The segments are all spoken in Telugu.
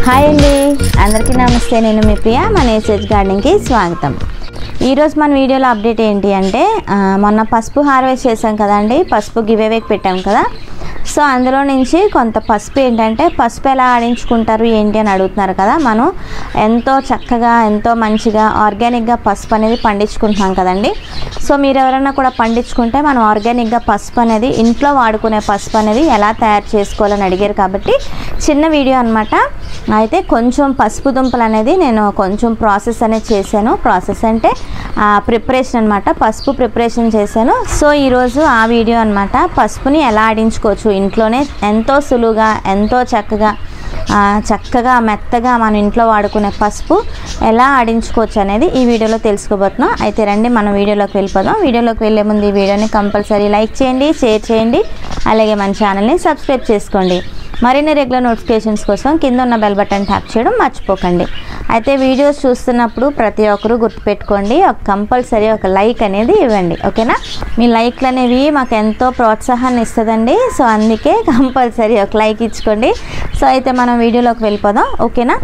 హాయ్ అండి అందరికీ నమస్తే నేను మీ ప్రియ మన ఏసేజ్ గార్డెన్కి స్వాగతం ఈరోజు మన వీడియోలో అప్డేట్ ఏంటి అంటే ఆ, మొన్న పసుపు హార్వెస్ట్ చేసాం కదండి పసుపు గివేవేకి పెట్టాం కదా సో అందులో నుంచి కొంత పసుపు ఏంటంటే పసుపు ఎలా ఆడించుకుంటారు ఏంటి అని అడుగుతున్నారు కదా మనం ఎంతో చక్కగా ఎంతో మంచిగా ఆర్గానిక్గా పసుపు అనేది పండించుకుంటున్నాం కదండి సో మీరు ఎవరైనా కూడా పండించుకుంటే మనం ఆర్గానిక్గా పసుపు అనేది ఇంట్లో వాడుకునే పసుపు అనేది ఎలా తయారు చేసుకోవాలని అడిగారు కాబట్టి చిన్న వీడియో అనమాట అయితే కొంచెం పసుపు దుంపలు అనేది నేను కొంచెం ప్రాసెస్ అనేది చేశాను ప్రాసెస్ అంటే ప్రిపరేషన్ అనమాట పసుపు ప్రిపరేషన్ చేశాను సో ఈరోజు ఆ వీడియో అనమాట పసుపుని ఎలా ఆడించుకోవచ్చు ఇంట్లోనే ఎంతో సులువుగా ఎంతో చక్కగా ఆ, చక్కగా మెత్తగా మన ఇంట్లో వాడుకునే పసుపు ఎలా ఆడించుకోవచ్చు అనేది ఈ వీడియోలో తెలుసుకోబోతున్నాం అయితే రండి మనం వీడియోలోకి వెళ్ళిపోదాం వీడియోలోకి వెళ్ళే ముందు ఈ వీడియోని కంపల్సరీ లైక్ చేయండి షేర్ చేయండి అలాగే మన ఛానల్ని సబ్స్క్రైబ్ చేసుకోండి మరిన్ని రెగ్యులర్ నోటిఫికేషన్స్ కోసం కింద ఉన్న బెల్ బటన్ ట్యాప్ చేయడం మర్చిపోకండి అయితే వీడియోస్ చూస్తున్నప్పుడు ప్రతి ఒక్కరూ గుర్తుపెట్టుకోండి ఒక కంపల్సరీ ఒక లైక్ అనేది ఇవ్వండి ఓకేనా మీ లైక్లు అనేవి మాకు ఎంతో ప్రోత్సాహాన్ని ఇస్తుందండి సో అందుకే కంపల్సరీ ఒక లైక్ ఇచ్చుకోండి సో అయితే మనం వీడియోలోకి వెళ్ళిపోదాం ఓకేనా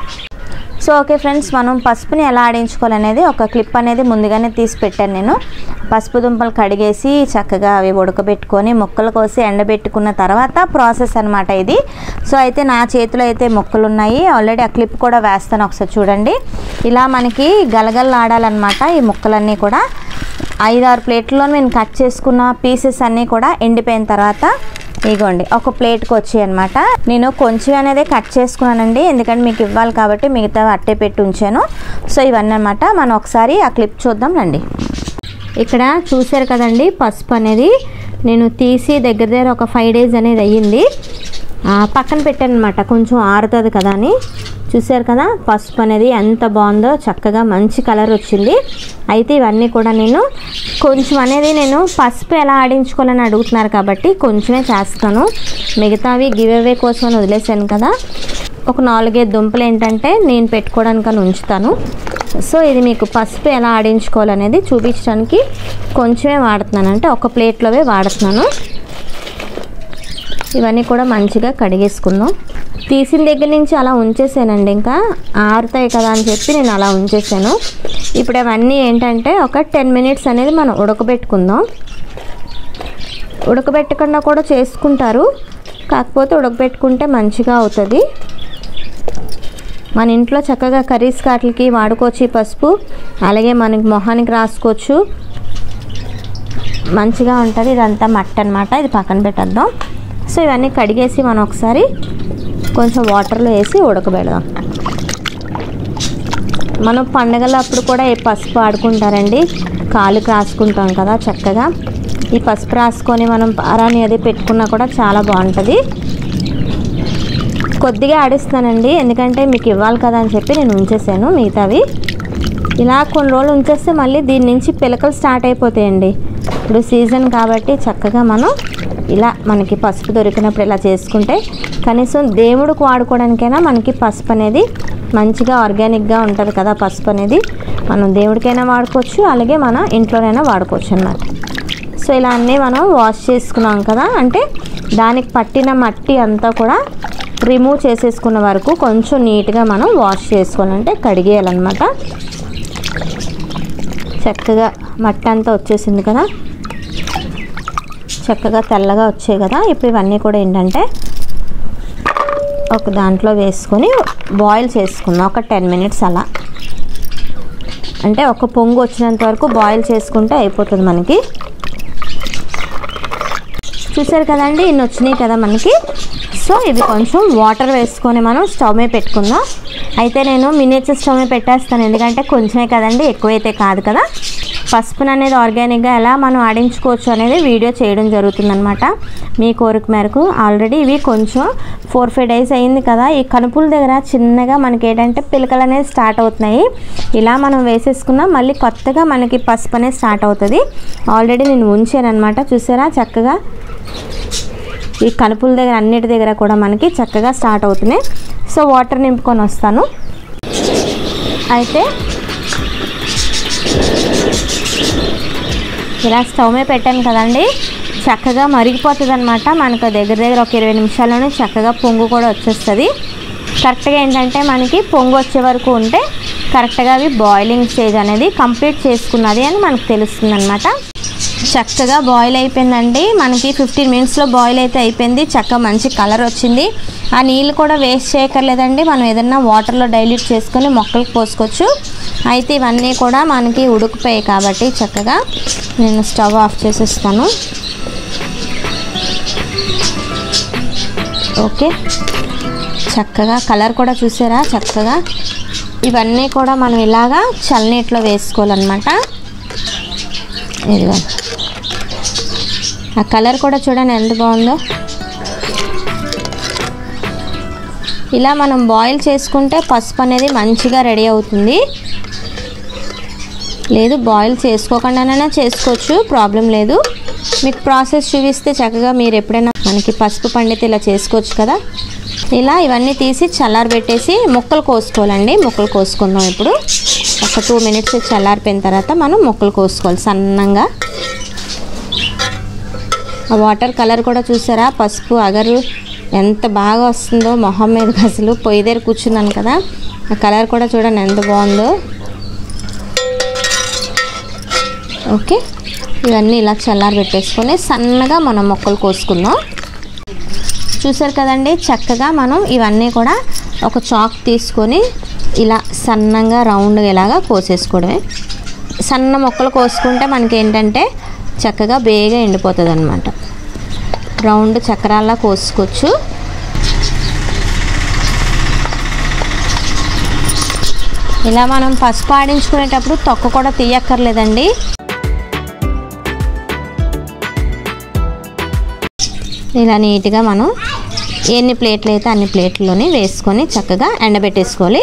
సో ఓకే ఫ్రెండ్స్ మనం పసుపుని ఎలా ఆడించుకోవాలనేది ఒక క్లిప్ అనేది ముందుగానే తీసి పెట్టాను నేను పసుపు దుంపలు కడిగేసి చక్కగా అవి ఉడకబెట్టుకొని ముక్కలు కోసి ఎండబెట్టుకున్న తర్వాత ప్రాసెస్ అనమాట ఇది సో అయితే నా చేతిలో అయితే ముక్కలు ఉన్నాయి ఆల్రెడీ ఆ క్లిప్ కూడా వేస్తాను ఒకసారి చూడండి ఇలా మనకి గలగలలాడాలన్నమాట ఈ ముక్కలన్నీ కూడా ఐదారు ప్లేట్లలో నేను కట్ చేసుకున్న పీసెస్ అన్నీ కూడా ఎండిపోయిన తర్వాత ఇగోండి ఒక ప్లేట్కి వచ్చాయి అనమాట నేను కొంచెం అనేది కట్ చేసుకున్నానండి ఎందుకంటే మీకు ఇవ్వాలి కాబట్టి మిగతా అట్టే పెట్టి ఉంచాను సో ఇవన్నీ అనమాట మనం ఒకసారి ఆ క్లిప్ చూద్దాం రండి ఇక్కడ చూసారు కదండి పసుపు అనేది నేను తీసి దగ్గర దగ్గర ఒక ఫైవ్ డేస్ అనేది అయ్యింది ఆ, పక్కన పెట్టాను అనమాట కొంచెం ఆరుతుంది కదా అని చూసారు కదా పసుపు అనేది ఎంత బాగుందో చక్కగా మంచి కలర్ వచ్చింది అయితే ఇవన్నీ కూడా నేను కొంచెం అనేది నేను పసుపు ఎలా ఆడించుకోవాలని అడుగుతున్నారు కాబట్టి కొంచెమే చేస్తాను మిగతావి గివ్ అవే కోసం అని వదిలేసాను కదా ఒక నాలుగైదు దుంపలు ఏంటంటే నేను పెట్టుకోవడానికని ఉంచుతాను సో ఇది మీకు పసుపు ఎలా ఆడించుకోవాలనేది చూపించడానికి కొంచెమే వాడుతున్నాను అంటే ఒక ప్లేట్లోవే వాడుతున్నాను ఇవన్నీ కూడా మంచిగా కడిగేసుకుందాం తీసిన దగ్గర నుంచి అలా ఉంచేసానండి ఇంకా ఆరుతాయి కదా అని చెప్పి నేను అలా ఉంచేసాను ఇప్పుడు అవన్నీ ఏంటంటే ఒక టెన్ మినిట్స్ అనేది మనం ఉడకబెట్టుకుందాం ఉడకబెట్టకుండా కూడా చేసుకుంటారు కాకపోతే ఉడకబెట్టుకుంటే మంచిగా అవుతుంది మన ఇంట్లో చక్కగా కర్రీస్ కాట్లకి వాడుకోవచ్చు ఈ పసుపు అలాగే మనకి మొహానికి రాసుకోవచ్చు మంచిగా ఉంటుంది ఇదంతా మట్టి అనమాట ఇది పక్కన పెట్టేద్దాం సో ఇవన్నీ కడిగేసి మనం ఒకసారి కొంచెం వాటర్లో వేసి ఉడకబెడదాం మనం పండగల అప్పుడు కూడా ఈ పసుపు ఆడుకుంటారండి కాలుకి రాసుకుంటాం కదా చక్కగా ఈ పసుపు రాసుకొని మనం పారాని అది పెట్టుకున్నా కూడా చాలా బాగుంటుంది కొద్దిగా ఆడిస్తానండి ఎందుకంటే మీకు ఇవ్వాలి కదా అని చెప్పి నేను ఉంచేసాను మిగతావి ఇలా కొన్ని రోజులు ఉంచేస్తే మళ్ళీ దీని నుంచి పిలకలు స్టార్ట్ అయిపోతాయండి ఇప్పుడు సీజన్ కాబట్టి చక్కగా మనం ఇలా మనకి పసుపు దొరికినప్పుడు ఇలా చేసుకుంటే కనీసం దేవుడికి వాడుకోవడానికైనా మనకి పసుపు అనేది మంచిగా ఆర్గానిక్గా ఉంటుంది కదా పసుపు అనేది మనం దేవుడికైనా వాడుకోవచ్చు అలాగే మన ఇంట్లోనైనా వాడుకోవచ్చు అన్నమాట సో ఇలా అన్నీ మనం వాష్ చేసుకున్నాం కదా అంటే దానికి పట్టిన మట్టి అంతా కూడా రిమూవ్ చేసేసుకున్న వరకు కొంచెం నీట్గా మనం వాష్ చేసుకోవాలంటే కడిగేయాలన్నమాట చక్కగా మట్టి అంతా వచ్చేసింది కదా చక్కగా తెల్లగా వచ్చాయి కదా ఇప్పుడు ఇవన్నీ కూడా ఏంటంటే ఒక దాంట్లో వేసుకొని బాయిల్ చేసుకుందాం ఒక టెన్ మినిట్స్ అలా అంటే ఒక పొంగు వచ్చినంత వరకు బాయిల్ చేసుకుంటే అయిపోతుంది మనకి చూసారు కదండి ఇన్ని వచ్చినాయి కదా మనకి సో ఇవి కొంచెం వాటర్ వేసుకొని మనం స్టవ్ మీద పెట్టుకుందాం అయితే నేను మినియేచర్ స్టవ్ మీద పెట్టేస్తాను ఎందుకంటే కొంచెమే కదండి ఎక్కువైతే కాదు కదా పసుపును అనేది ఆర్గానిక్గా ఎలా మనం ఆడించుకోవచ్చు అనేది వీడియో చేయడం జరుగుతుందనమాట మీ కోరిక మేరకు ఆల్రెడీ ఇవి కొంచెం ఫోర్ ఫైవ్ డేస్ అయింది కదా ఈ కనుపుల దగ్గర చిన్నగా మనకి ఏంటంటే పిలకలు అనేది స్టార్ట్ అవుతున్నాయి ఇలా మనం వేసేసుకున్నాం మళ్ళీ కొత్తగా మనకి పసుపు అనేది స్టార్ట్ అవుతుంది ఆల్రెడీ నేను ఉంచాను అనమాట చూసారా చక్కగా ఈ కలుపుల దగ్గర అన్నిటి దగ్గర కూడా మనకి చక్కగా స్టార్ట్ అవుతున్నాయి సో వాటర్ నింపుకొని వస్తాను అయితే ఇలా స్టవ్ మీద పెట్టాను కదండి చక్కగా మరిగిపోతుంది అనమాట మనకు దగ్గర దగ్గర ఒక ఇరవై నిమిషాల్లోనే చక్కగా పొంగు కూడా వచ్చేస్తుంది కరెక్ట్గా ఏంటంటే మనకి పొంగు వచ్చే వరకు ఉంటే కరెక్ట్గా అవి బాయిలింగ్ స్టేజ్ అనేది కంప్లీట్ చేసుకున్నది అని మనకు తెలుస్తుంది అనమాట చక్కగా బాయిల్ అయిపోయిందండి మనకి ఫిఫ్టీన్ మినిట్స్లో బాయిల్ అయితే అయిపోయింది చక్కగా మంచి కలర్ వచ్చింది ఆ నీళ్ళు కూడా వేస్ట్ చేయక్కర్లేదండి మనం ఏదన్నా వాటర్లో డైల్యూట్ చేసుకొని మొక్కలకు పోసుకోవచ్చు అయితే ఇవన్నీ కూడా మనకి ఉడికిపోయాయి కాబట్టి చక్కగా నేను స్టవ్ ఆఫ్ చేసేస్తాను ఓకే చక్కగా కలర్ కూడా చూసారా చక్కగా ఇవన్నీ కూడా మనం ఇలాగా చల్లనీటిలో వేసుకోవాలన్నమాట ఇదిగో ఆ కలర్ కూడా చూడండి ఎంత బాగుందో ఇలా మనం బాయిల్ చేసుకుంటే పసుపు అనేది మంచిగా రెడీ అవుతుంది లేదు బాయిల్ చేసుకోకుండానైనా చేసుకోవచ్చు ప్రాబ్లం లేదు మీకు ప్రాసెస్ చూపిస్తే చక్కగా మీరు ఎప్పుడైనా మనకి పసుపు పండితే ఇలా చేసుకోవచ్చు కదా ఇలా ఇవన్నీ తీసి చల్లారబెట్టేసి ముక్కలు కోసుకోవాలండి ముక్కలు కోసుకుందాం ఇప్పుడు ఒక టూ మినిట్స్ చల్లారిపోయిన తర్వాత మనం ముక్కలు కోసుకోవాలి సన్నంగా ఆ వాటర్ కలర్ కూడా చూసారా పసుపు అగరు ఎంత బాగా వస్తుందో మొహం మీద అసలు పొయ్యి దగ్గర కూర్చున్నాను కదా ఆ కలర్ కూడా చూడండి ఎంత బాగుందో ఓకే ఇవన్నీ ఇలా చల్లారి పెట్టేసుకొని సన్నగా మనం మొక్కలు కోసుకుందాం చూసారు కదండి చక్కగా మనం ఇవన్నీ కూడా ఒక చాక్ తీసుకొని ఇలా సన్నంగా రౌండ్గా ఇలాగా కోసేసుకోవడమే సన్న మొక్కలు కోసుకుంటే మనకి ఏంటంటే చక్కగా బేగా ఎండిపోతుంది అనమాట రౌండ్ చక్రాల్లా కోసుకోవచ్చు ఇలా మనం పసుపు ఆడించుకునేటప్పుడు తొక్క కూడా తీయక్కర్లేదండి ఇలా నీట్గా మనం ఎన్ని ప్లేట్లు అయితే అన్ని ప్లేట్లోనే వేసుకొని చక్కగా ఎండబెట్టేసుకోవాలి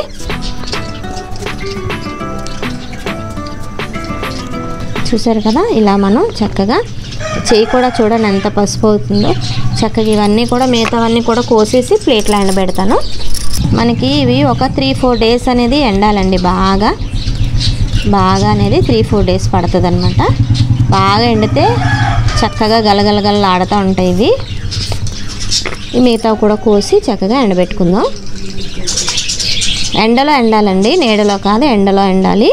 చూసారు కదా ఇలా మనం చక్కగా చేయి కూడా చూడండి ఎంత పసుపు అవుతుందో చక్కగా ఇవన్నీ కూడా మిగతావన్నీ కూడా కోసేసి ప్లేట్లో ఎండబెడతాను మనకి ఇవి ఒక త్రీ ఫోర్ డేస్ అనేది ఎండాలండి బాగా బాగా అనేది త్రీ ఫోర్ డేస్ పడుతుంది అనమాట బాగా ఎండితే చక్కగా గలగలగల ఆడుతూ ఉంటాయి ఇవి ఈ మిగతా కూడా కోసి చక్కగా ఎండబెట్టుకుందాం ఎండలో ఎండాలండి నీడలో కాదు ఎండలో ఎండాలి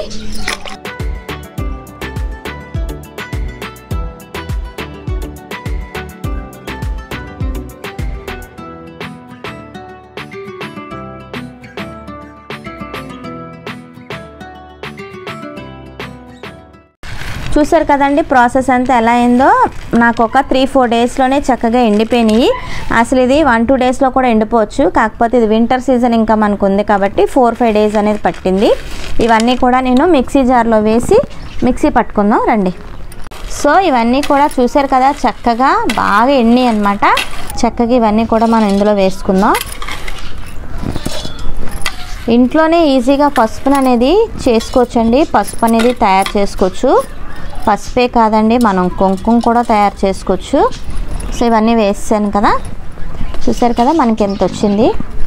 చూసారు కదండి ప్రాసెస్ అంతా ఎలా అయిందో నాకు ఒక త్రీ ఫోర్ డేస్లోనే చక్కగా ఎండిపోయినాయి అసలు ఇది వన్ టూ డేస్లో కూడా ఎండిపోవచ్చు కాకపోతే ఇది వింటర్ సీజన్ ఇంకా మనకు ఉంది కాబట్టి ఫోర్ ఫైవ్ డేస్ అనేది పట్టింది ఇవన్నీ కూడా నేను మిక్సీ జార్లో వేసి మిక్సీ పట్టుకుందాం రండి సో ఇవన్నీ కూడా చూసారు కదా చక్కగా బాగా ఎండి అనమాట చక్కగా ఇవన్నీ కూడా మనం ఇందులో వేసుకుందాం ఇంట్లోనే ఈజీగా పసుపుని అనేది చేసుకోవచ్చండి పసుపు అనేది తయారు చేసుకోవచ్చు పసుపే కాదండి మనం కుంకుమ కూడా తయారు చేసుకోవచ్చు సో ఇవన్నీ వేసాను కదా చూసారు కదా మనకి ఎంత వచ్చింది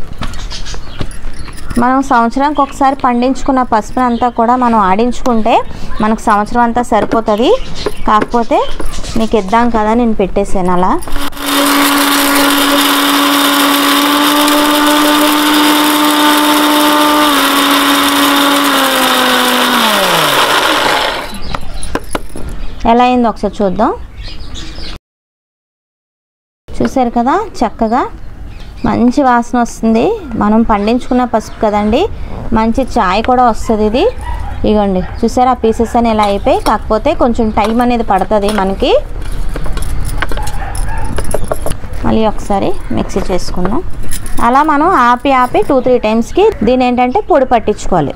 మనం సంవత్సరానికి ఒకసారి పండించుకున్న పసుపుని అంతా కూడా మనం ఆడించుకుంటే మనకు సంవత్సరం అంతా సరిపోతుంది కాకపోతే మీకు ఇద్దాం కదా నేను పెట్టేసాను అలా ఎలా అయిందో ఒకసారి చూద్దాం చూసారు కదా చక్కగా మంచి వాసన వస్తుంది మనం పండించుకున్న పసుపు కదండి మంచి చాయ్ కూడా వస్తుంది ఇది ఇగోండి చూసారా పీసెస్ అని ఎలా అయిపోయి కాకపోతే కొంచెం టైం అనేది పడుతుంది మనకి మళ్ళీ ఒకసారి మిక్సీ చేసుకుందాం అలా మనం ఆపి ఆపి టూ త్రీ టైమ్స్కి దీని ఏంటంటే పొడి పట్టించుకోవాలి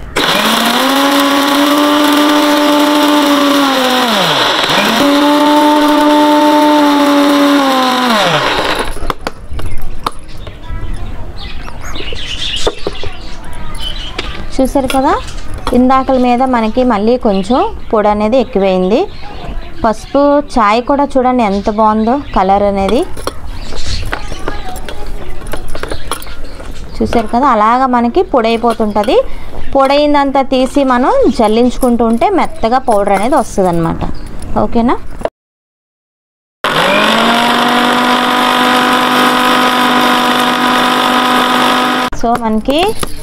చూసారు కదా ఇందాకల మీద మనకి మళ్ళీ కొంచెం పొడి అనేది ఎక్కువైంది పసుపు చాయ్ కూడా చూడండి ఎంత బాగుందో కలర్ అనేది చూసారు కదా అలాగా మనకి పొడైపోతుంటుంది పొడైందంతా తీసి మనం జల్లించుకుంటూ ఉంటే మెత్తగా పౌడర్ అనేది వస్తుంది అనమాట ఓకేనా సో మనకి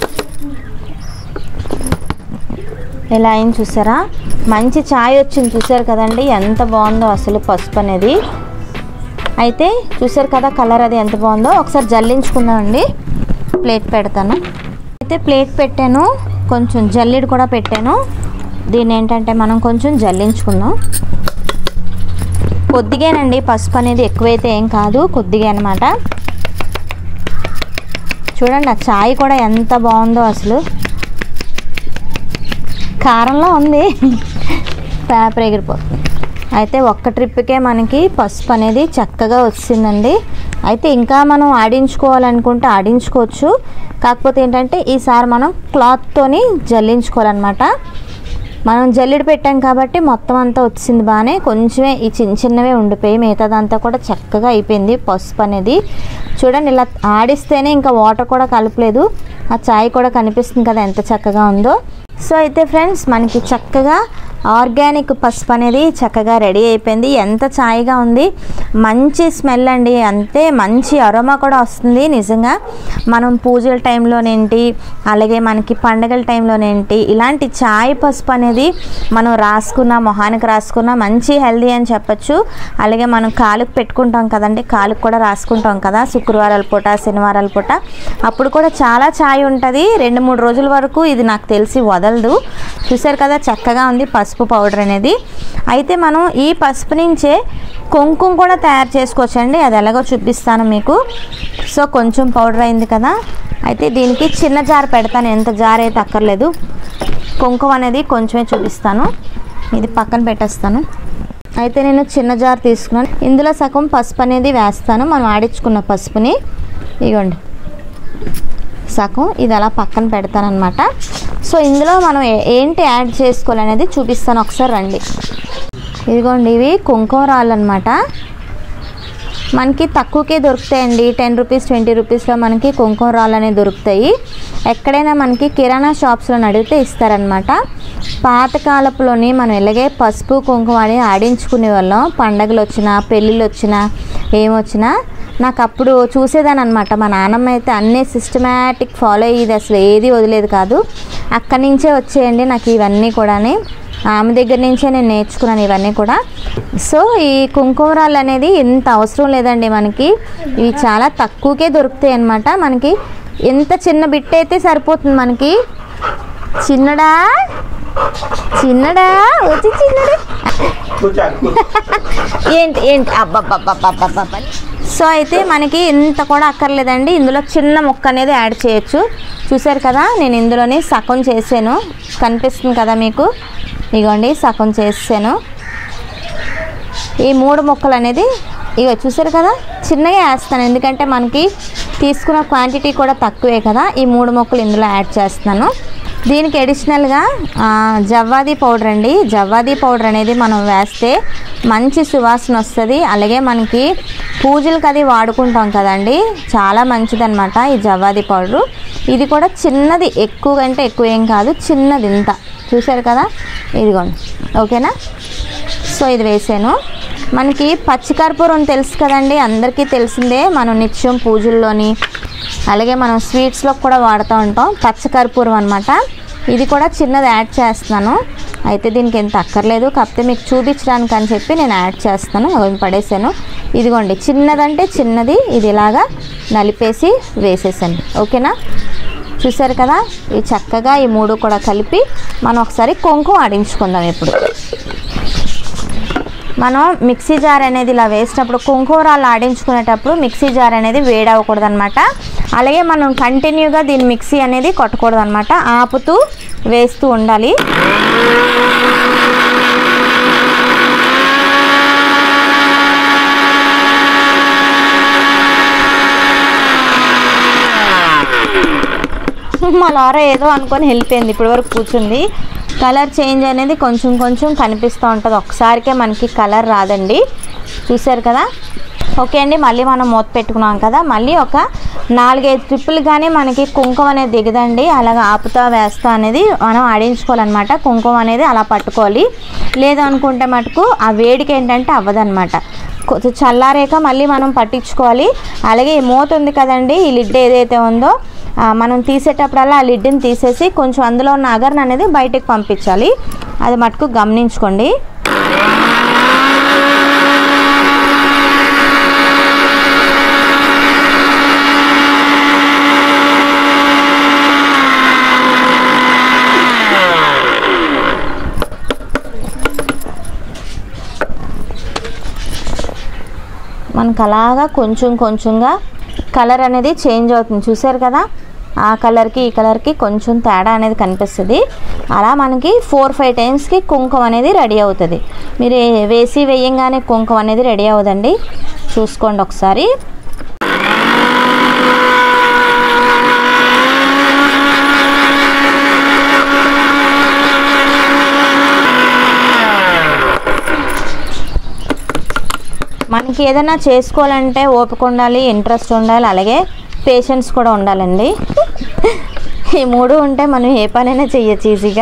ఇలా అయింది చూసారా మంచి ఛాయ్ వచ్చింది చూసారు కదండి ఎంత బాగుందో అసలు పసుపు అనేది అయితే చూసారు కదా కలర్ అది ఎంత బాగుందో ఒకసారి జల్లించుకుందామండి ప్లేట్ పెడతాను అయితే ప్లేట్ పెట్టాను కొంచెం జల్లిడి కూడా పెట్టాను దీన్ని ఏంటంటే మనం కొంచెం జల్లించుకుందాం కొద్దిగానండి పసుపు అనేది ఎక్కువైతే ఏం కాదు కొద్దిగా అనమాట చూడండి ఆ చాయ్ కూడా ఎంత బాగుందో అసలు కారంలో ఉంది పేపర్ ఎగిరిపోతుంది అయితే ఒక్క ట్రిప్కే మనకి పసుపు అనేది చక్కగా వచ్చిందండి అయితే ఇంకా మనం ఆడించుకోవాలనుకుంటే ఆడించుకోవచ్చు కాకపోతే ఏంటంటే ఈసారి మనం క్లాత్తోని జల్లించుకోవాలన్నమాట మనం జల్లెడ పెట్టాం కాబట్టి మొత్తం అంతా వచ్చింది బాగానే కొంచెమే ఈ చిన్న చిన్నవే ఉండిపోయి మిగతాదంతా కూడా చక్కగా అయిపోయింది పసుపు అనేది చూడండి ఇలా ఆడిస్తేనే ఇంకా వాటర్ కూడా కలపలేదు ఆ చాయ్ కూడా కనిపిస్తుంది కదా ఎంత చక్కగా ఉందో సో అయితే ఫ్రెండ్స్ మనకి చక్కగా ఆర్గానిక్ పసుపు అనేది చక్కగా రెడీ అయిపోయింది ఎంత ఛాయ్గా ఉంది మంచి స్మెల్ అండి అంతే మంచి అరోమా కూడా వస్తుంది నిజంగా మనం పూజల టైంలోనేంటి అలాగే మనకి పండగల టైంలోనేంటి ఇలాంటి ఛాయ్ పసుపు అనేది మనం రాసుకున్న మొహానికి రాసుకున్న మంచి హెల్దీ అని చెప్పొచ్చు అలాగే మనం కాలుకు పెట్టుకుంటాం కదండి కాలుకు కూడా రాసుకుంటాం కదా శుక్రవారాల పూట శనివారాల పూట అప్పుడు కూడా చాలా ఛాయ్ ఉంటుంది రెండు మూడు రోజుల వరకు ఇది నాకు తెలిసి వదలదు చూసారు కదా చక్కగా ఉంది పసుపు పౌడర్ అనేది అయితే మనం ఈ పసుపు నుంచే కుంకుమ కూడా తయారు చేసుకోవచ్చండి అది ఎలాగో చూపిస్తాను మీకు సో కొంచెం పౌడర్ అయింది కదా అయితే దీనికి చిన్న జార్ పెడతాను ఎంత జార్ అయితే అక్కర్లేదు కుంకుమ అనేది కొంచెమే చూపిస్తాను ఇది పక్కన పెట్టేస్తాను అయితే నేను చిన్న జార్ తీసుకున్నాను ఇందులో సగం పసుపు అనేది వేస్తాను మనం ఆడించుకున్న పసుపుని ఇగోండి సగం ఇది అలా పక్కన పెడతానమాట సో ఇందులో మనం ఏ- ఏంటి యాడ్ చేసుకోవాలనేది చూపిస్తాను ఒకసారి రండి ఇదిగోండి ఇవి కుంకుమ రాళ్ళు అనమాట మనకి తక్కువకే దొరుకుతాయండి టెన్ రూపీస్ ట్వంటీ రూపీస్లో మనకి కుంకుమ రాళ్ళు అనేవి దొరుకుతాయి ఎక్కడైనా మనకి కిరాణా షాప్స్లో అడిగితే ఇస్తారనమాట పాతకాలపులోని మనం ఇలాగే పసుపు కుంకుమ అని ఆడించుకునే వాళ్ళం పండగలు వచ్చినా పెళ్ళిళ్ళు వచ్చినా ఏమొచ్చినా నాకు అప్పుడు చూసేదాని అనమాట మా నాన్నమ్మ అయితే అన్నీ సిస్టమేటిక్ ఫాలో అయ్యేది అసలు ఏది వదిలేదు కాదు అక్కడి నుంచే వచ్చేయండి నాకు ఇవన్నీ కూడాని ఆమె దగ్గర నుంచే నేను నేర్చుకున్నాను ఇవన్నీ కూడా సో ఈ కుంకుమరాలు అనేది ఎంత అవసరం లేదండి మనకి ఇవి చాలా తక్కువకే దొరుకుతాయి అన్నమాట మనకి ఎంత చిన్న బిట్ అయితే సరిపోతుంది మనకి చిన్నడా చిన్నడా వచ్చి చిన్నడా ఏంటి ఏంటి అబ్బబ్బబ్బబ్బబ్బబ్బ సో అయితే మనకి ఇంత కూడా అక్కర్లేదండి ఇందులో చిన్న ముక్క అనేది యాడ్ చేయొచ్చు చూసారు కదా నేను ఇందులోని సగం చేసాను కనిపిస్తుంది కదా మీకు ఇగోండి సగం చేసాను ఈ మూడు ముక్కలు అనేది ఇగో చూసారు కదా చిన్నగా వేస్తాను ఎందుకంటే మనకి తీసుకున్న క్వాంటిటీ కూడా తక్కువే కదా ఈ మూడు ముక్కలు ఇందులో యాడ్ చేస్తున్నాను దీనికి అడిషనల్గా ఆ, జవ్వాది పౌడర్ అండి జవ్వాది పౌడర్ అనేది మనం వేస్తే మంచి సువాసన వస్తుంది అలాగే మనకి పూజలకు అది వాడుకుంటాం కదండి చాలా మంచిదన్నమాట ఈ జవ్వాది పౌడరు ఇది కూడా చిన్నది ఎక్కువ కంటే ఎక్కువ ఏం కాదు చిన్నది ఇంత చూసారు కదా ఇదిగోండి ఓకేనా సో ఇది వేసాను మనకి పచ్చికర్పూరం తెలుసు కదండి అందరికీ తెలిసిందే మనం నిత్యం పూజల్లోని అలాగే మనం స్వీట్స్లో కూడా వాడుతూ ఉంటాం పచ్చకర్పూరం అనమాట ఇది కూడా చిన్నది యాడ్ చేస్తున్నాను అయితే దీనికి ఎంత అక్కర్లేదు కాకపోతే మీకు చూపించడానికి అని చెప్పి నేను యాడ్ చేస్తాను అవి పడేసాను ఇదిగోండి చిన్నదంటే చిన్నది ఇది ఇలాగా నలిపేసి వేసేసాను ఓకేనా చూసారు కదా ఈ చక్కగా ఈ మూడు కూడా కలిపి మనం ఒకసారి కుంకుమ ఆడించుకుందాం ఇప్పుడు మనం మిక్సీ జార్ అనేది ఇలా వేసినప్పుడు కుంకుమరాలు ఆడించుకునేటప్పుడు మిక్సీ జార్ అనేది వేడవకూడదు అనమాట అలాగే మనం కంటిన్యూగా దీని మిక్సీ అనేది కొట్టకూడదు అనమాట ఆపుతూ వేస్తూ ఉండాలి మా లారా ఏదో అనుకొని వెళ్ళిపోయింది ఇప్పటి వరకు కూర్చుంది కలర్ చేంజ్ అనేది కొంచెం కొంచెం కనిపిస్తూ ఉంటుంది ఒకసారికే మనకి కలర్ రాదండి చూసారు కదా ఓకే అండి మళ్ళీ మనం మూత పెట్టుకున్నాం కదా మళ్ళీ ఒక నాలుగైదు ట్రిప్పులు కానీ మనకి కుంకుమ అనేది దిగదండి అలాగ ఆపుతా వేస్తా అనేది మనం ఆడించుకోవాలన్నమాట కుంకుమ అనేది అలా పట్టుకోవాలి లేదు అనుకుంటే మటుకు ఆ వేడికి ఏంటంటే అవ్వదన్నమాట కొంచెం చల్లారాక మళ్ళీ మనం పట్టించుకోవాలి అలాగే ఈ మూత ఉంది కదండి ఈ లిడ్ ఏదైతే ఉందో ఆ, మనం తీసేటప్పుడల్లా ఆ లిడ్ని తీసేసి కొంచెం అందులో ఉన్న అగర్ని అనేది బయటకు పంపించాలి అది మటుకు గమనించుకోండి మనకు అలాగా కొంచెం కొంచెంగా కలర్ అనేది చేంజ్ అవుతుంది చూసారు కదా ఆ కలర్కి ఈ కలర్కి కొంచెం తేడా అనేది కనిపిస్తుంది అలా మనకి ఫోర్ ఫైవ్ టైమ్స్కి కుంకుమ అనేది రెడీ అవుతుంది మీరు ఏ- వేసి వేయంగానే కుంకుమ అనేది రెడీ అవ్వదండి చూసుకోండి ఒకసారి మనకి ఏదైనా చేసుకోవాలంటే ఓపిక ఉండాలి ఇంట్రెస్ట్ ఉండాలి అలాగే పేషెన్స్ కూడా ఉండాలండి ఈ మూడు ఉంటే మనం ఏ పనైనా చెయ్యొచ్చు ఈజీగా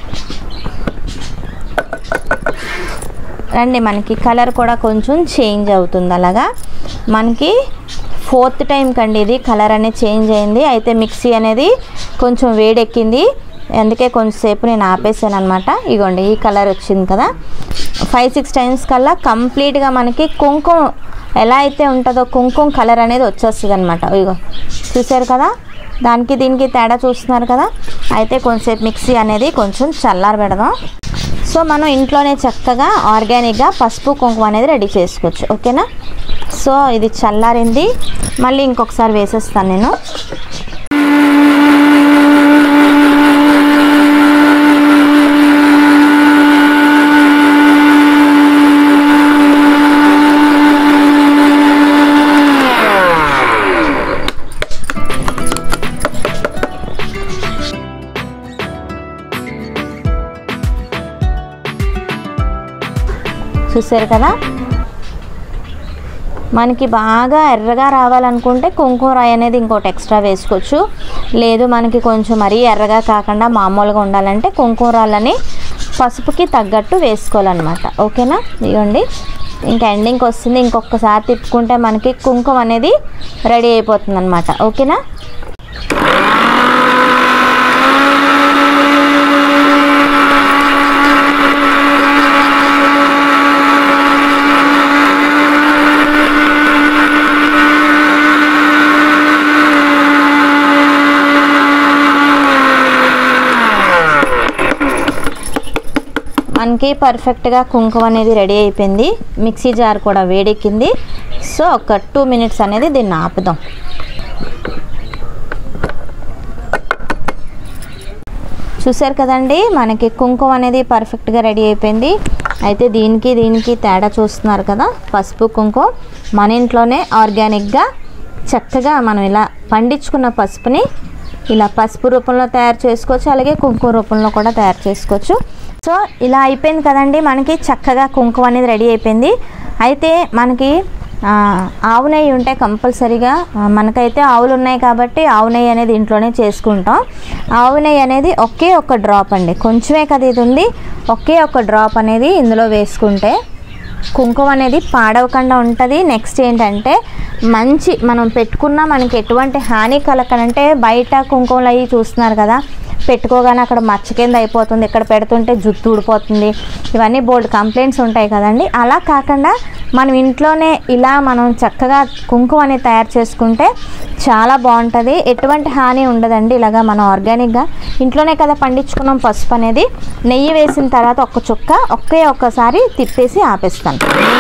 రండి మనకి కలర్ కూడా కొంచెం చేంజ్ అవుతుంది అలాగా మనకి ఫోర్త్ టైం కండి ఇది కలర్ అనేది చేంజ్ అయింది అయితే మిక్సీ అనేది కొంచెం వేడెక్కింది అందుకే కొంచెంసేపు నేను ఆపేసాను అనమాట ఇగోండి ఈ కలర్ వచ్చింది కదా ఫైవ్ సిక్స్ టైమ్స్ కల్లా కంప్లీట్గా మనకి కుంకుమ ఎలా అయితే ఉంటుందో కుంకుమ కలర్ అనేది వచ్చేస్తుంది అనమాట ఇగో చూసారు కదా దానికి దీనికి తేడా చూస్తున్నారు కదా అయితే కొంచెంసేపు మిక్సీ అనేది కొంచెం చల్లారి పెడదాం సో మనం ఇంట్లోనే చక్కగా ఆర్గానిక్గా పసుపు కుంకుమ అనేది రెడీ చేసుకోవచ్చు ఓకేనా సో ఇది చల్లారింది మళ్ళీ ఇంకొకసారి వేసేస్తాను నేను చూసారు కదా మనకి బాగా ఎర్రగా రావాలనుకుంటే కుంకుమ రాయి అనేది ఇంకోటి ఎక్స్ట్రా వేసుకోవచ్చు లేదు మనకి కొంచెం మరీ ఎర్రగా కాకుండా మామూలుగా ఉండాలంటే కుంకుమ రాళ్ళని పసుపుకి తగ్గట్టు వేసుకోవాలన్నమాట ఓకేనా ఇదిగోండి ఇంకా ఎండింగ్కి వస్తుంది ఇంకొకసారి తిప్పుకుంటే మనకి కుంకుమ అనేది రెడీ అయిపోతుంది అనమాట ఓకేనా మనకి పర్ఫెక్ట్గా కుంకుమ అనేది రెడీ అయిపోయింది మిక్సీ జార్ కూడా వేడెక్కింది సో ఒక టూ మినిట్స్ అనేది దీన్ని ఆపుదాం చూసారు కదండి మనకి కుంకుమ అనేది పర్ఫెక్ట్గా రెడీ అయిపోయింది అయితే దీనికి దీనికి తేడా చూస్తున్నారు కదా పసుపు కుంకుమ మన ఇంట్లోనే ఆర్గానిక్గా చక్కగా మనం ఇలా పండించుకున్న పసుపుని ఇలా పసుపు రూపంలో తయారు చేసుకోవచ్చు అలాగే కుంకుమ రూపంలో కూడా తయారు చేసుకోవచ్చు సో ఇలా అయిపోయింది కదండి మనకి చక్కగా కుంకుమ అనేది రెడీ అయిపోయింది అయితే మనకి ఆ, ఆవు నెయ్యి ఉంటే కంపల్సరీగా ఆ, మనకైతే ఆవులు ఉన్నాయి కాబట్టి ఆవు నెయ్యి అనేది ఇంట్లోనే చేసుకుంటాం ఆవు నెయ్యి అనేది ఒకే ఒక డ్రాప్ అండి కొంచెమే కదా ఇది ఉంది ఒకే ఒక డ్రాప్ అనేది ఇందులో వేసుకుంటే కుంకుమ అనేది పాడవకుండా ఉంటుంది నెక్స్ట్ ఏంటంటే మంచి మనం పెట్టుకున్న మనకి ఎటువంటి హాని కలకనంటే బయట కుంకుమలు అవి చూస్తున్నారు కదా పెట్టుకోగానే అక్కడ మచ్చ కింద అయిపోతుంది ఇక్కడ పెడుతుంటే జుట్టు ఊడిపోతుంది ఇవన్నీ బోల్డ్ కంప్లైంట్స్ ఉంటాయి కదండి అలా కాకుండా మనం ఇంట్లోనే ఇలా మనం చక్కగా కుంకుమ అనేది తయారు చేసుకుంటే చాలా బాగుంటుంది ఎటువంటి హాని ఉండదండి ఇలాగా మనం ఆర్గానిక్గా ఇంట్లోనే కదా పండించుకున్నాం పసుపు అనేది నెయ్యి వేసిన తర్వాత ఒక్క చుక్క ఒకే ఒక్కసారి తిప్పేసి ఆపేస్తాను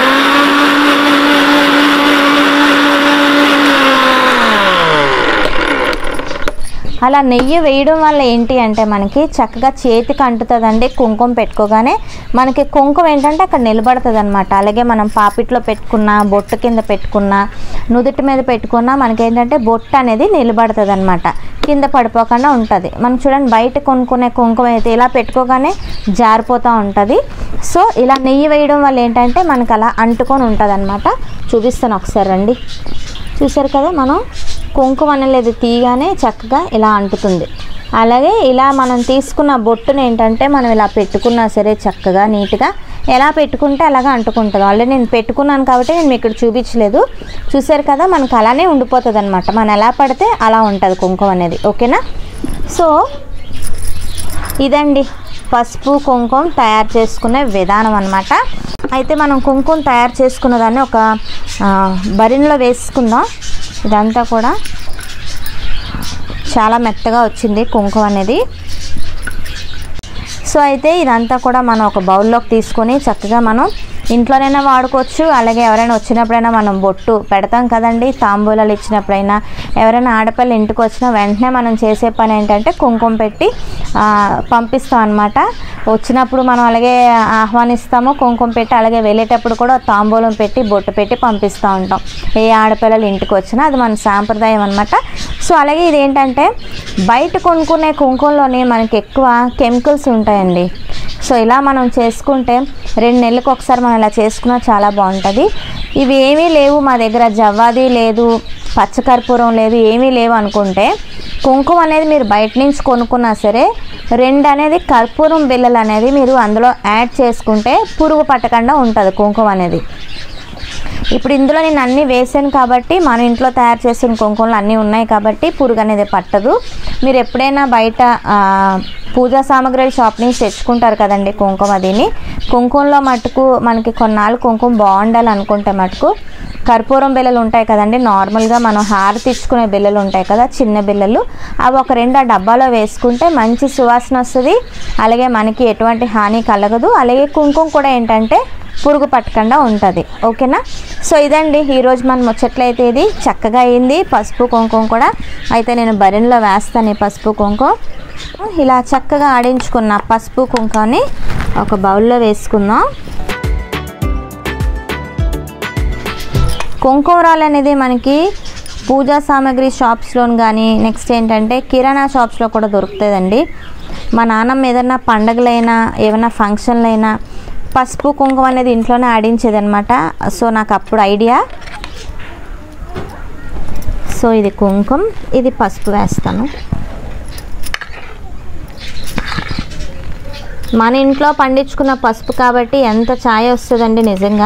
అలా నెయ్యి వేయడం వల్ల ఏంటి అంటే మనకి చక్కగా చేతికి అంటుతుందండి కుంకుమ పెట్టుకోగానే మనకి కుంకుమ ఏంటంటే అక్కడ నిలబడుతుంది అనమాట అలాగే మనం పాపిట్లో పెట్టుకున్న బొట్టు కింద పెట్టుకున్న నుదుటి మీద పెట్టుకున్న మనకి ఏంటంటే బొట్టు అనేది నిలబడుతుంది అనమాట కింద పడిపోకుండా ఉంటుంది మనం చూడండి బయట కొనుక్కునే కుంకుమ అయితే ఇలా పెట్టుకోగానే జారిపోతూ ఉంటుంది సో ఇలా నెయ్యి వేయడం వల్ల ఏంటంటే మనకు అలా అంటుకొని ఉంటుంది అనమాట చూపిస్తాను ఒకసారి రండి చూసారు కదా మనం కుంకుమ అనేది తీయగానే చక్కగా ఇలా అంటుతుంది అలాగే ఇలా మనం తీసుకున్న బొట్టును ఏంటంటే మనం ఇలా పెట్టుకున్నా సరే చక్కగా నీట్గా ఎలా పెట్టుకుంటే అలాగా అంటుకుంటుంది ఆల్రెడీ నేను పెట్టుకున్నాను కాబట్టి నేను మీకు ఇక్కడ చూపించలేదు చూసారు కదా మనకు అలానే ఉండిపోతుంది అనమాట మనం ఎలా పడితే అలా ఉంటుంది కుంకుమ అనేది ఓకేనా సో ఇదండి పసుపు కుంకుమ తయారు చేసుకునే విధానం అనమాట అయితే మనం కుంకుమ తయారు చేసుకున్న దాన్ని ఒక ఆ, బరిన్లో వేసుకుందాం ఇదంతా కూడా చాలా మెత్తగా వచ్చింది కుంకుమ అనేది సో అయితే ఇదంతా కూడా మనం ఒక బౌల్లోకి తీసుకొని చక్కగా మనం ఇంట్లోనైనా వాడుకోవచ్చు అలాగే ఎవరైనా వచ్చినప్పుడైనా మనం బొట్టు పెడతాం కదండి తాంబూలాలు ఇచ్చినప్పుడైనా ఎవరైనా ఆడపిల్ల ఇంటికి వచ్చినా వెంటనే మనం చేసే పని ఏంటంటే కుంకుమ పెట్టి ఆ, పంపిస్తాం అనమాట వచ్చినప్పుడు మనం అలాగే ఆహ్వానిస్తాము కుంకుమ పెట్టి అలాగే వెళ్ళేటప్పుడు కూడా తాంబూలం పెట్టి బొట్టు పెట్టి పంపిస్తూ ఉంటాం ఏ ఆడపిల్లలు ఇంటికి వచ్చినా అది మన సాంప్రదాయం అనమాట సో అలాగే ఇదేంటంటే బయట కొనుక్కునే కుంకుమలోని మనకి ఎక్కువ కెమికల్స్ ఉంటాయండి సో ఇలా మనం చేసుకుంటే రెండు నెలలకు ఒకసారి మనం ఇలా చేసుకున్నా చాలా బాగుంటుంది ఇవి ఏమీ లేవు మా దగ్గర జవ్వాది లేదు పచ్చకర్పూరం లేదు ఏమీ లేవు అనుకుంటే కుంకుమ అనేది మీరు బయట నుంచి కొనుక్కున్నా సరే రెండు అనేది కర్పూరం బిళ్ళలు అనేది మీరు అందులో యాడ్ చేసుకుంటే పురుగు పట్టకుండా ఉంటుంది కుంకుమ అనేది ఇప్పుడు ఇందులో నేను అన్నీ వేసాను కాబట్టి మన ఇంట్లో తయారు చేసిన కుంకుమలు అన్నీ ఉన్నాయి కాబట్టి పురుగు అనేది పట్టదు మీరు ఎప్పుడైనా బయట ఆ, పూజా సామాగ్రి షాప్ నుంచి తెచ్చుకుంటారు కదండి కుంకుమ దీన్ని కుంకుమలో మటుకు మనకి కొన్నాళ్ళు కుంకుమ బాగుండాలి అనుకుంటే మటుకు కర్పూరం బిళ్ళలు ఉంటాయి కదండి నార్మల్గా మనం హారతి ఇచ్చుకునే బిళ్ళలు ఉంటాయి కదా చిన్న బిళ్ళలు అవి ఒక రెండు ఆ డబ్బాలో వేసుకుంటే మంచి సువాసన వస్తుంది అలాగే మనకి ఎటువంటి హాని కలగదు అలాగే కుంకుమ కూడా ఏంటంటే పురుగు పట్టకుండా ఉంటుంది ఓకేనా సో ఇదండి ఈరోజు మనం ముచ్చట్లయితే ఇది చక్కగా అయింది పసుపు కుంకుమ కూడా అయితే నేను బరిన్లో వేస్తాను ఈ పసుపు కుంకుమ ఇలా చక్కగా ఆడించుకున్న పసుపు కుంకుమని ఒక బౌల్లో వేసుకుందాం కుంకుమరాలు అనేది మనకి పూజా సామాగ్రి షాప్స్లో కానీ నెక్స్ట్ ఏంటంటే కిరాణా షాప్స్లో కూడా దొరుకుతుందండి మా నాన్నమ్మ ఏదైనా పండగలైనా ఏమైనా ఫంక్షన్లైనా పసుపు కుంకుమ అనేది ఇంట్లోనే ఆడించేది అనమాట సో నాకు అప్పుడు ఐడియా సో ఇది కుంకుమ ఇది పసుపు వేస్తాను మన ఇంట్లో పండించుకున్న పసుపు కాబట్టి ఎంత ఛాయ్ వస్తుందండి నిజంగా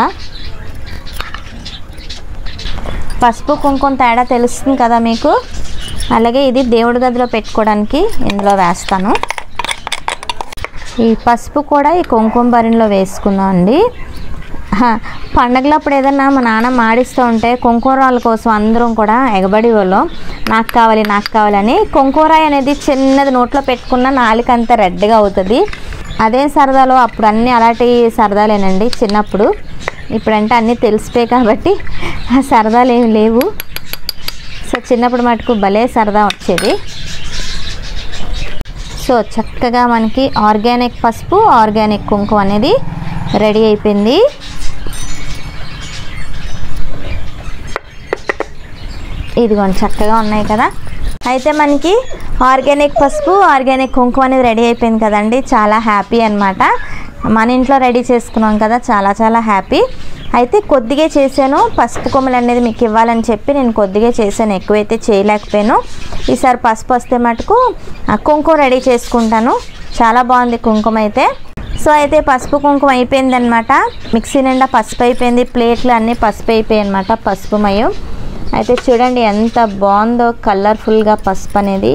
పసుపు కుంకుమ తేడా తెలుస్తుంది కదా మీకు అలాగే ఇది దేవుడి గదిలో పెట్టుకోవడానికి ఇందులో వేస్తాను ఈ పసుపు కూడా ఈ కుంకుమ బరిలో వేసుకుందాం అండి హ, పండగలప్పుడు ఏదన్నా మా నాన్న మాడిస్తూ ఉంటే కుంకుమరాల కోసం అందరం కూడా ఎగబడి వాళ్ళం నాకు కావాలి నాకు కావాలని కుంకుమరాయి అనేది చిన్నది నోట్లో పెట్టుకున్న నాలుక అంతా రెడ్గా అవుతుంది అదే సరదాలో అప్పుడు అన్నీ అలాంటి సరదాలేనండి చిన్నప్పుడు ఇప్పుడంటే అన్నీ తెలిసిపోయాయి కాబట్టి ఆ సరదాలు ఏమి లేవు సో చిన్నప్పుడు మటుకు భలే సరదా వచ్చేది సో చక్కగా మనకి ఆర్గానిక్ పసుపు ఆర్గానిక్ కుంకుమ అనేది రెడీ అయిపోయింది ఇదిగోండి చక్కగా ఉన్నాయి కదా అయితే మనకి ఆర్గానిక్ పసుపు ఆర్గానిక్ కుంకుమ అనేది రెడీ అయిపోయింది కదండి చాలా హ్యాపీ అన్నమాట మన ఇంట్లో రెడీ చేసుకున్నాం కదా చాలా చాలా హ్యాపీ అయితే కొద్దిగా చేశాను పసుపు కొమ్మలు అనేది మీకు ఇవ్వాలని చెప్పి నేను కొద్దిగా చేశాను ఎక్కువైతే చేయలేకపోయాను ఈసారి పసుపు వస్తే మటుకు ఆ కుంకుమ రెడీ చేసుకుంటాను చాలా బాగుంది కుంకుమ అయితే సో అయితే పసుపు కుంకుమ అయిపోయిందనమాట మిక్సీ నిండా పసుపు అయిపోయింది ప్లేట్లు అన్నీ పసుపు అయిపోయాయి అనమాట పసుపు మయం అయితే చూడండి ఎంత బాగుందో కలర్ఫుల్గా పసుపు అనేది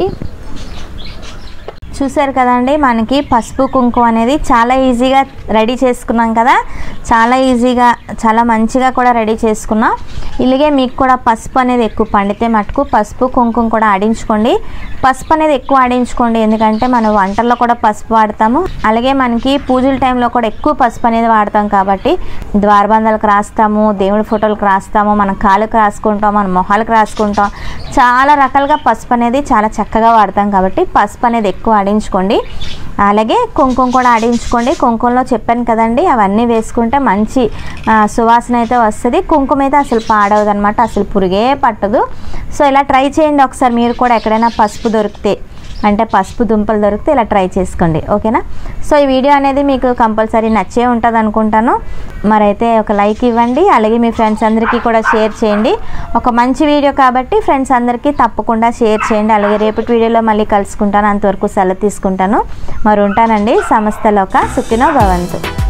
చూసారు కదండి మనకి పసుపు కుంకుమ అనేది చాలా ఈజీగా రెడీ చేసుకున్నాం కదా చాలా ఈజీగా చాలా మంచిగా కూడా రెడీ చేసుకున్నాం ఇలాగే మీకు కూడా పసుపు అనేది ఎక్కువ పండితే మటుకు పసుపు కుంకుమ కూడా ఆడించుకోండి పసుపు అనేది ఎక్కువ ఆడించుకోండి ఎందుకంటే మనం వంటల్లో కూడా పసుపు వాడతాము అలాగే మనకి పూజల టైంలో కూడా ఎక్కువ పసుపు అనేది వాడతాం కాబట్టి ద్వారబంధాలకు రాస్తాము దేవుడి ఫోటోలకు రాస్తాము మన కాళ్ళకు రాసుకుంటాం మన మొహాలకు రాసుకుంటాం చాలా రకాలుగా పసుపు అనేది చాలా చక్కగా వాడతాం కాబట్టి పసుపు అనేది ఎక్కువ ఆడించుకోండి అలాగే కుంకుమ కూడా ఆడించుకోండి కుంకుమలో చెప్పాను కదండి అవన్నీ వేసుకుంటే మంచి ఆ, సువాసన అయితే వస్తుంది కుంకుమ అయితే అసలు పాడవదు అనమాట అసలు పురుగే పట్టదు సో ఇలా ట్రై చేయండి ఒకసారి మీరు కూడా ఎక్కడైనా పసుపు దొరికితే అంటే పసుపు దుంపలు దొరికితే ఇలా ట్రై చేసుకోండి ఓకేనా సో ఈ వీడియో అనేది మీకు కంపల్సరీ నచ్చే ఉంటుంది అనుకుంటాను మరైతే ఒక లైక్ ఇవ్వండి అలాగే మీ ఫ్రెండ్స్ అందరికీ కూడా షేర్ చేయండి ఒక మంచి వీడియో కాబట్టి ఫ్రెండ్స్ అందరికీ తప్పకుండా షేర్ చేయండి అలాగే రేపటి వీడియోలో మళ్ళీ కలుసుకుంటాను అంతవరకు సెలవు తీసుకుంటాను మరి ఉంటానండి సమస్తలోక సుఖినో భవంతు